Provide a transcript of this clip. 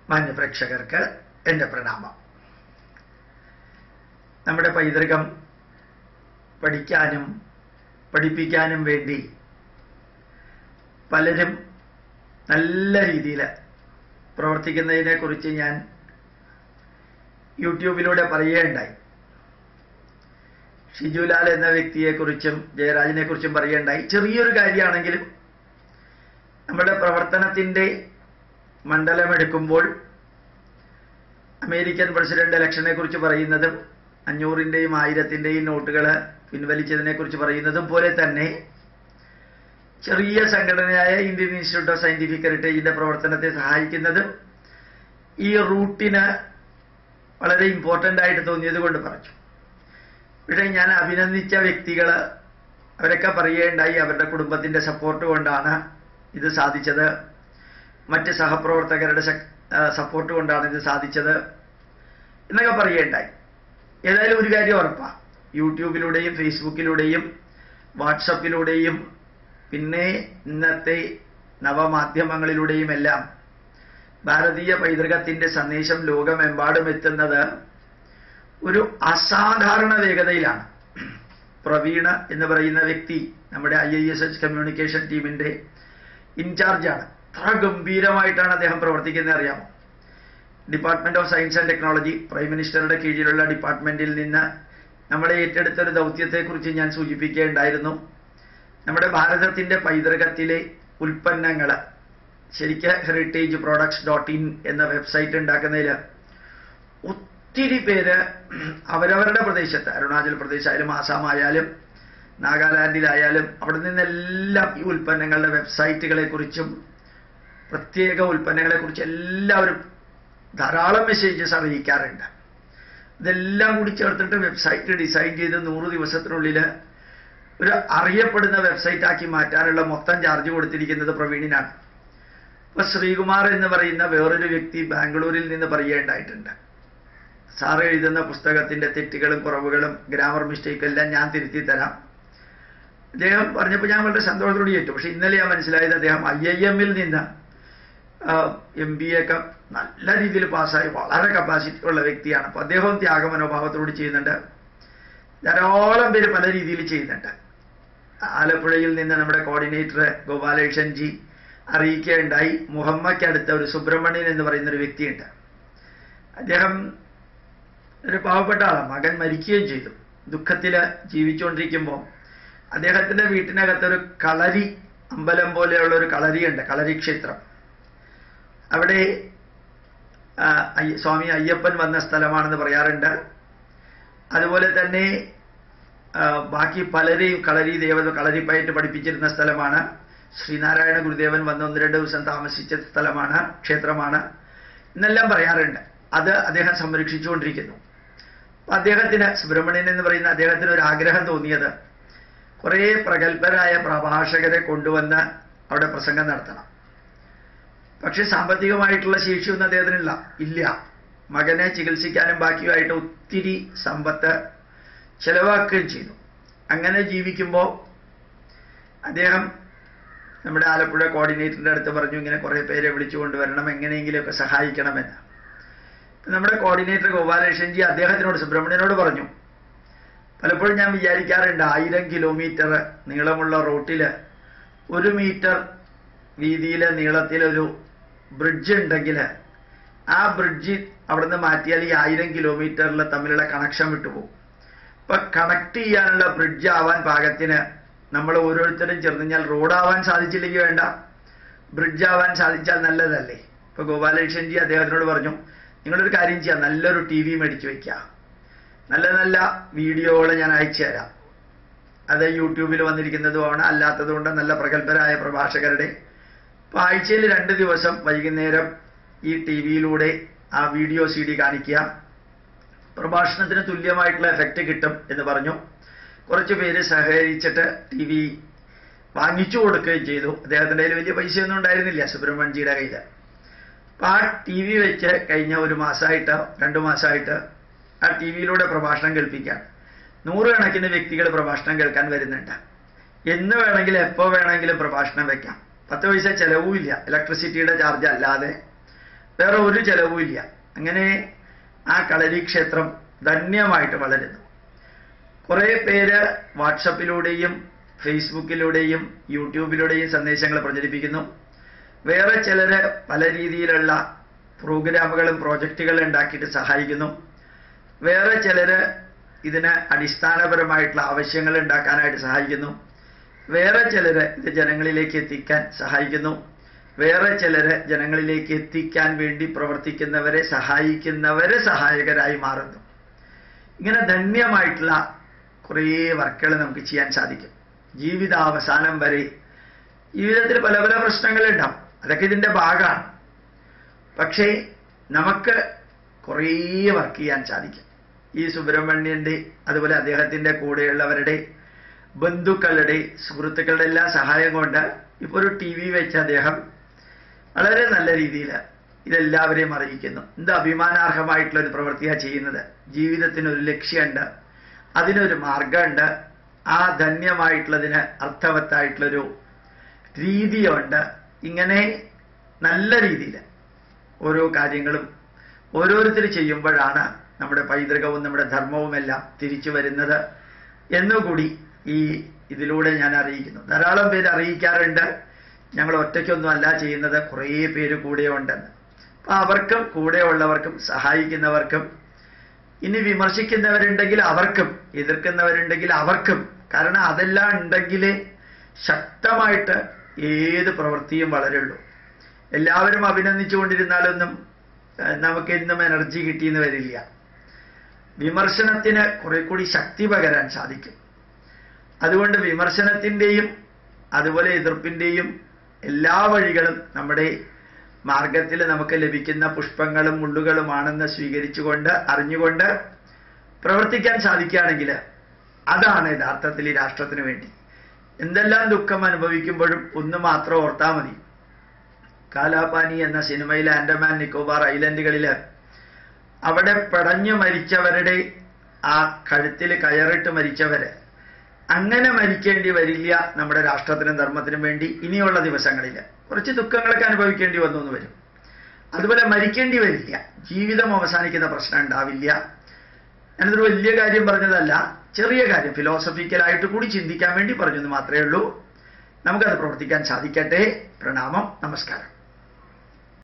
മാന്യപ്രേക്ഷകർക്ക് എൻ്റെ പ്രണാമം നമ്മുടെ പൈതൃകം പഠിക്കാനും പഠിപ്പിക്കാനും വേണ്ടി പലരും നല്ല രീതിയിൽ പ്രവർത്തിക്കുന്നതിനെക്കുറിച്ച് ഞാൻ യൂട്യൂബിലൂടെ പറയുകയുണ്ടായി ഷിജുലാൽ എന്ന വ്യക്തിയെക്കുറിച്ചും ജയരാജിനെക്കുറിച്ചും പറയുകയുണ്ടായി ചെറിയൊരു കാര്യമാണെങ്കിലും നമ്മുടെ പ്രവർത്തനത്തിൻ്റെ മണ്ഡലമെടുക്കുമ്പോൾ അമേരിക്കൻ പ്രസിഡന്റ് ഇലക്ഷനെ കുറിച്ച് പറയുന്നതും അഞ്ഞൂറിൻ്റെയും ആയിരത്തിൻ്റെയും നോട്ടുകൾ പിൻവലിച്ചതിനെക്കുറിച്ച് പറയുന്നതും പോലെ തന്നെ ചെറിയ സംഘടനയായ ഇന്ത്യൻ ഇൻസ്റ്റിറ്റ്യൂട്ട് ഓഫ് സയന്റിഫിക് ഹെറിറ്റേജിന്റെ പ്രവർത്തനത്തെ സഹായിക്കുന്നതും ഈ റൂട്ടിന് വളരെ ഇമ്പോർട്ടൻ്റ് ആയിട്ട് തോന്നിയത് കൊണ്ട് പറഞ്ഞു പക്ഷേ ഞാൻ അഭിനന്ദിച്ച വ്യക്തികൾ അവരൊക്കെ പറയുകയുണ്ടായി അവരുടെ കുടുംബത്തിന്റെ സപ്പോർട്ട് കൊണ്ടാണ് ഇത് സാധിച്ചത് മറ്റ് സഹപ്രവർത്തകരുടെ സപ്പോർട്ട് കൊണ്ടാണ് ഇത് സാധിച്ചത് എന്നൊക്കെ പറയുകയുണ്ടായി ഏതായാലും ഒരു കാര്യം ഉറപ്പാ യൂട്യൂബിലൂടെയും ഫേസ്ബുക്കിലൂടെയും വാട്സപ്പിലൂടെയും പിന്നെ ഇന്നത്തെ നവമാധ്യമങ്ങളിലൂടെയും എല്ലാം ഭാരതീയ പൈതൃകത്തിന്റെ സന്ദേശം ലോകമെമ്പാടും എത്തുന്നത് ഒരു അസാധാരണ വേഗതയിലാണ് പ്രവീണ എന്ന് പറയുന്ന വ്യക്തി നമ്മുടെ I I S H communication ടീമിന്റെ ഇൻചാർജാണ് അത്ര ഗംഭീരമായിട്ടാണ് അദ്ദേഹം പ്രവർത്തിക്കുന്നത് അറിയാമോ department of science and technology prime മിനിസ്റ്ററുടെ കീഴിലുള്ള ഡിപ്പാർട്ട്മെന്റിൽ നിന്ന് നമ്മളെ ഏറ്റെടുത്ത ഒരു ദൗത്യത്തെക്കുറിച്ച് ഞാൻ സൂചിപ്പിക്കുകയുണ്ടായിരുന്നു നമ്മുടെ ഭാരതത്തിന്റെ പൈതൃകത്തിലെ ഉൽപ്പന്നങ്ങൾ ശരിക്ക് ഹെറിറ്റേജ് പ്രോഡക്ട്സ് ഡോട്ട് ഇൻ എന്ന വെബ്സൈറ്റ് ഉണ്ടാക്കുന്നതിൽ ഒത്തിരി പേര് അവരവരുടെ പ്രദേശത്ത് അരുണാചൽ പ്രദേശ് ആയാലും ആസാം ആയാലും നാഗാലാൻഡിലായാലും അവിടെ നിന്നെല്ലാം ഈ ഉൽപ്പന്നങ്ങളുടെ വെബ്സൈറ്റുകളെ കുറിച്ചും പ്രത്യേക ഉൽപ്പന്നങ്ങളെ കുറിച്ച് എല്ലാവരും ധാരാളം മെസ്സേജസ് അറിയിക്കാറുണ്ട് ഇതെല്ലാം കൂടി ചേർത്തിട്ട് വെബ്സൈറ്റ് ഡിസൈൻ ചെയ്ത് നൂറ് ദിവസത്തിനുള്ളിൽ ഒരു അറിയപ്പെടുന്ന വെബ്സൈറ്റ് ആക്കി മാറ്റാനുള്ള മൊത്തം ചാർജ് കൊടുത്തിരിക്കുന്നത് പ്രവീണിനാണ് ഇപ്പൊ ശ്രീകുമാർ എന്ന് പറയുന്ന വേറൊരു വ്യക്തി ബാംഗ്ലൂരിൽ നിന്ന് പറയുകയുണ്ടായിട്ടുണ്ട് സാറ് എഴുതുന്ന പുസ്തകത്തിന്റെ തെറ്റുകളും കുറവുകളും ഗ്രാമർ മിസ്റ്റേക്കും എല്ലാം ഞാൻ തിരുത്തി തരാം അദ്ദേഹം പറഞ്ഞപ്പോൾ ഞാൻ വളരെ സന്തോഷത്തോടെ ഏറ്റു പക്ഷെ ഇന്നലെ ഞാൻ മനസ്സിലായത് അദ്ദേഹം ഐ ഐ എമ്മിൽ നിന്ന് എം ബി എ ഒക്കെ നല്ല രീതിയിൽ പാസ്സായി വളരെ കപ്പാസിറ്റി ഉള്ള വ്യക്തിയാണ് അപ്പൊ അദ്ദേഹവും ത്യാഗമനോഭാവത്തോട് ചെയ്യുന്നുണ്ട് ധാരാളം പേര് പല രീതിയിൽ ചെയ്യുന്നുണ്ട് ആലപ്പുഴയിൽ നിന്ന് നമ്മുടെ കോർഡിനേറ്റർ ഗോപാലകൃഷ്ണൻ ജി അറിയിക്കുകയുണ്ടായി മുഹമ്മയ്ക്കടുത്ത ഒരു സുബ്രഹ്മണ്യൻ എന്ന് പറയുന്ന ഒരു വ്യക്തിയുണ്ട് അദ്ദേഹം ഒരു പാവപ്പെട്ട ആളാണ് മകൻ മരിക്കുകയും ചെയ്തു ദുഃഖത്തിൽ ജീവിച്ചുകൊണ്ടിരിക്കുമ്പോൾ അദ്ദേഹത്തിന്റെ വീട്ടിനകത്തൊരു കളരി അമ്പലം പോലെയുള്ള ഒരു കളരിയുണ്ട് കളരി ക്ഷേത്രം അവിടെ സ്വാമി അയ്യപ്പൻ വന്ന സ്ഥലമാണെന്ന് പറയാറുണ്ട് അതുപോലെ തന്നെ ബാക്കി പലരെയും കളരി ദേവത കളരിപ്പയറ്റ് പഠിപ്പിച്ചിരുന്ന സ്ഥലമാണ് ശ്രീനാരായണ ഗുരുദേവൻ വന്ന് ഒന്ന് രണ്ട് ദിവസം താമസിച്ച സ്ഥലമാണ് ക്ഷേത്രമാണ് എന്നെല്ലാം പറയാറുണ്ട് അത് അദ്ദേഹം സംരക്ഷിച്ചുകൊണ്ടിരിക്കുന്നു അദ്ദേഹത്തിന് സുബ്രഹ്മണ്യൻ എന്ന് പറയുന്ന അദ്ദേഹത്തിന് ഒരു ആഗ്രഹം തോന്നിയത് കുറേ പ്രഗത്ഭരായ പ്രഭാഷകരെ കൊണ്ടുവന്ന് അവിടെ പ്രസംഗം നടത്തണം പക്ഷെ സാമ്പത്തികമായിട്ടുള്ള ശേഷിയൊന്നും അദ്ദേഹത്തിനില്ല ഇല്ല മകനെ ചികിത്സിക്കാനും ബാക്കിയുമായിട്ട് ഒത്തിരി സമ്പത്ത് ചെലവാക്കുകയും ചെയ്തു അങ്ങനെ ജീവിക്കുമ്പോൾ അദ്ദേഹം നമ്മുടെ ആലപ്പുഴ കോർഡിനേറ്ററിന്റെ അടുത്ത് പറഞ്ഞു ഇങ്ങനെ കുറേ പേരെ വിളിച്ചു കൊണ്ടുവരണം എങ്ങനെയെങ്കിലുമൊക്കെ സഹായിക്കണമെന്ന് നമ്മുടെ കോർഡിനേറ്റർ ഗോപാലകൃഷ്ണൻജി അദ്ദേഹത്തിനോട് സുബ്രഹ്മണ്യനോട് പറഞ്ഞു പലപ്പോഴും ഞാൻ വിചാരിക്കാറുണ്ട് ആയിരം കിലോമീറ്റർ നീളമുള്ള റോട്ടിൽ ഒരു മീറ്റർ വീതിയിൽ നീളത്തിലൊരു ബ്രിഡ്ജ് ഉണ്ടെങ്കിൽ ആ ബ്രിഡ്ജ് അവിടുന്ന് മാറ്റിയാൽ ഈ ആയിരം കിലോമീറ്ററിൽ തമ്മിലുള്ള കണക്ഷൻ വിട്ടുപോകും ഇപ്പൊ കണക്ട് ചെയ്യാനുള്ള ബ്രിഡ്ജ് ആവാൻ പാകത്തിന് നമ്മൾ ഓരോരുത്തരും ചേർന്ന് കഴിഞ്ഞാൽ റോഡാവാൻ സാധിച്ചില്ലെങ്കിൽ വേണ്ട ബ്രിഡ്ജ് ആവാൻ സാധിച്ചാൽ നല്ലതല്ലേ ഇപ്പൊ ഗോപാലകൃഷ്ണൻജി അദ്ദേഹത്തിനോട് പറഞ്ഞു നിങ്ങളൊരു കാര്യം ചെയ്യാം നല്ലൊരു ടി വി മേടിച്ചു വയ്ക്കുക നല്ല നല്ല വീഡിയോകൾ ഞാൻ അയച്ചു തരാം അത് യൂട്യൂബിൽ വന്നിരിക്കുന്നതുമാണ് അല്ലാത്തതുകൊണ്ട് നല്ല പ്രഗത്ഭരായ പ്രഭാഷകരുടെ ഇപ്പൊ ആഴ്ചയിൽ രണ്ട് ദിവസം വൈകുന്നേരം ഈ ടി വിയിലൂടെ ആ വീഡിയോ സി ഡി കാണിക്കുക പ്രഭാഷണത്തിന് തുല്യമായിട്ടുള്ള എഫക്റ്റ് കിട്ടും എന്ന് പറഞ്ഞു കുറച്ച് പേര് സഹകരിച്ചിട്ട് ടി വി വാങ്ങിച്ചു കൊടുക്കുകയും ചെയ്തു അദ്ദേഹത്തിൻ്റെ കയ്യിൽ വലിയ പൈസയൊന്നും ഉണ്ടായിരുന്നില്ല സുബ്രഹ്മണ്യജിയുടെ കയ്യിൽ അപ്പൊ ആ ടി വി വെച്ച് കഴിഞ്ഞ ഒരു മാസമായിട്ട് രണ്ടു മാസമായിട്ട് ആ ടി വിയിലൂടെ പ്രഭാഷണം കേൾപ്പിക്കാം നൂറുകണക്കിന് വ്യക്തികൾ പ്രഭാഷണം കേൾക്കാൻ വരുന്നുണ്ട് എന്ന് വേണമെങ്കിലും എപ്പോൾ വേണമെങ്കിലും പ്രഭാഷണം വെക്കാം പത്ത് പൈസ ചെലവുമില്ല ഇലക്ട്രിസിറ്റിയുടെ ചാർജ് അല്ലാതെ വേറെ ഒരു ചെലവും ഇല്ല അങ്ങനെ ആ കളരി ക്ഷേത്രം ധന്യമായിട്ട് വളരുന്നു കുറേ പേര് വാട്സപ്പിലൂടെയും ഫേസ്ബുക്കിലൂടെയും യൂട്യൂബിലൂടെയും സന്ദേശങ്ങൾ പ്രചരിപ്പിക്കുന്നു വേറെ ചിലര് പല രീതിയിലുള്ള പ്രോഗ്രാമുകളും പ്രോജക്റ്റുകളും ഉണ്ടാക്കിയിട്ട് സഹായിക്കുന്നു വേറെ ചിലര് ഇതിന് അടിസ്ഥാനപരമായിട്ടുള്ള ആവശ്യങ്ങൾ ഉണ്ടാക്കാനായിട്ട് സഹായിക്കുന്നു വേറെ ചിലര് ഇത് ജനങ്ങളിലേക്ക് എത്തിക്കാൻ സഹായിക്കുന്നു വേറെ ചിലര് ജനങ്ങളിലേക്ക് എത്തിക്കാൻ വേണ്ടി പ്രവർത്തിക്കുന്നവരെ സഹായിക്കുന്നവരെ സഹായകരായി മാറുന്നു ഇങ്ങനെ ധന്യമായിട്ടുള്ള കുറേ വർക്കുകൾ നമുക്ക് ചെയ്യാൻ സാധിക്കും ജീവിതാവസാനം വരെ ജീവിതത്തിൽ പല പല പ്രശ്നങ്ങളുണ്ടാവും അതൊക്കെ ഇതിൻ്റെ ഭാഗമാണ് പക്ഷേ നമുക്ക് കുറേ വർക്ക് ചെയ്യാൻ സാധിക്കും ഈ സുബ്രഹ്മണ്യന്റെ അതുപോലെ അദ്ദേഹത്തിന്റെ കൂടെയുള്ളവരുടെ ബന്ധുക്കളുടെ സുഹൃത്തുക്കളുടെ എല്ലാം സഹായം കൊണ്ട് ഇപ്പോൾ ഒരു ടി വി വെച്ച് അദ്ദേഹം വളരെ നല്ല രീതിയിൽ ഇതെല്ലാവരെയും അറിയിക്കുന്നു എന്ത് അഭിമാനാർഹമായിട്ടുള്ള ഒരു പ്രവൃത്തിയാണ് ചെയ്യുന്നത് ജീവിതത്തിന് ഒരു ലക്ഷ്യമുണ്ട് അതിനൊരു മാർഗമുണ്ട് ആ ധന്യമായിട്ടുള്ളതിന് അർത്ഥവത്തായിട്ടുള്ളൊരു രീതിയുണ്ട് ഇങ്ങനെ നല്ല രീതിയിൽ ഓരോ കാര്യങ്ങളും ഓരോരുത്തർ ചെയ്യുമ്പോഴാണ് നമ്മുടെ പൈതൃകവും നമ്മുടെ ധർമ്മവുമെല്ലാം തിരിച്ചു വരുന്നത് എന്നുകൂടി ഈ ഇതിലൂടെ ഞാൻ അറിയിക്കുന്നു ധാരാളം പേര് അറിയിക്കാറുണ്ട് ഞങ്ങൾ ഒറ്റയ്ക്കൊന്നും അല്ല ചെയ്യുന്നത് കുറേ പേര് കൂടെ ഉണ്ടെന്ന് അപ്പൊ അവർക്കും കൂടെയുള്ളവർക്കും സഹായിക്കുന്നവർക്കും ഇനി വിമർശിക്കുന്നവരുണ്ടെങ്കിൽ അവർക്കും എതിർക്കുന്നവരുണ്ടെങ്കിൽ അവർക്കും കാരണം അതെല്ലാം ഉണ്ടെങ്കിൽ ശക്തമായിട്ട് ഏത് പ്രവൃത്തിയും വളരുള്ളൂ എല്ലാവരും അഭിനന്ദിച്ചുകൊണ്ടിരുന്നാലൊന്നും ഏഹ്, നമുക്ക് എന്നും എനർജി കിട്ടിയെന്ന് വരില്ല വിമർശനത്തിന് കുറെ കൂടി ശക്തി പകരാൻ സാധിക്കും അതുകൊണ്ട് വിമർശനത്തിൻ്റെയും അതുപോലെ എതിർപ്പിൻ്റെയും എല്ലാ വഴികളും നമ്മുടെ മാർഗത്തിൽ നമുക്ക് ലഭിക്കുന്ന പുഷ്പങ്ങളും മുള്ളുകളുമാണെന്ന് സ്വീകരിച്ചുകൊണ്ട് അറിഞ്ഞുകൊണ്ട് പ്രവർത്തിക്കാൻ സാധിക്കുകയാണെങ്കിൽ അതാണ് യഥാർത്ഥത്തിൽ ഈ രാഷ്ട്രത്തിന് വേണ്ടി എന്തെല്ലാം ദുഃഖം അനുഭവിക്കുമ്പോഴും ഒന്ന് മാത്രം ഓർത്താൽ മതി കാലാപാനി എന്ന സിനിമയിലെ ആൻഡമാൻ നിക്കോബാർ ഐലൻഡുകളിൽ അവിടെ പടഞ്ഞു മരിച്ചവരുടെ ആ കഴുത്തിൽ കയറിട്ട് മരിച്ചവര് അങ്ങനെ മരിക്കേണ്ടി വരില്ല നമ്മുടെ രാഷ്ട്രത്തിനും ധർമ്മത്തിനും വേണ്ടി ഇനിയുള്ള ദിവസങ്ങളിൽ കുറച്ച് ദുഃഖങ്ങളൊക്കെ അനുഭവിക്കേണ്ടി വന്നു എന്ന് വരും അതുപോലെ മരിക്കേണ്ടി വരില്ല ജീവിതം അവസാനിക്കുന്ന പ്രശ്നം ഉണ്ടാവില്ല ഞാനതൊരു വലിയ കാര്യം പറഞ്ഞതല്ല ചെറിയ കാര്യം ഫിലോസഫിക്കലായിട്ട് കൂടി ചിന്തിക്കാൻ വേണ്ടി പറഞ്ഞെന്ന് മാത്രമേ ഉള്ളൂ നമുക്കത് പ്രവർത്തിക്കാൻ സാധിക്കട്ടെ പ്രണാമം നമസ്കാരം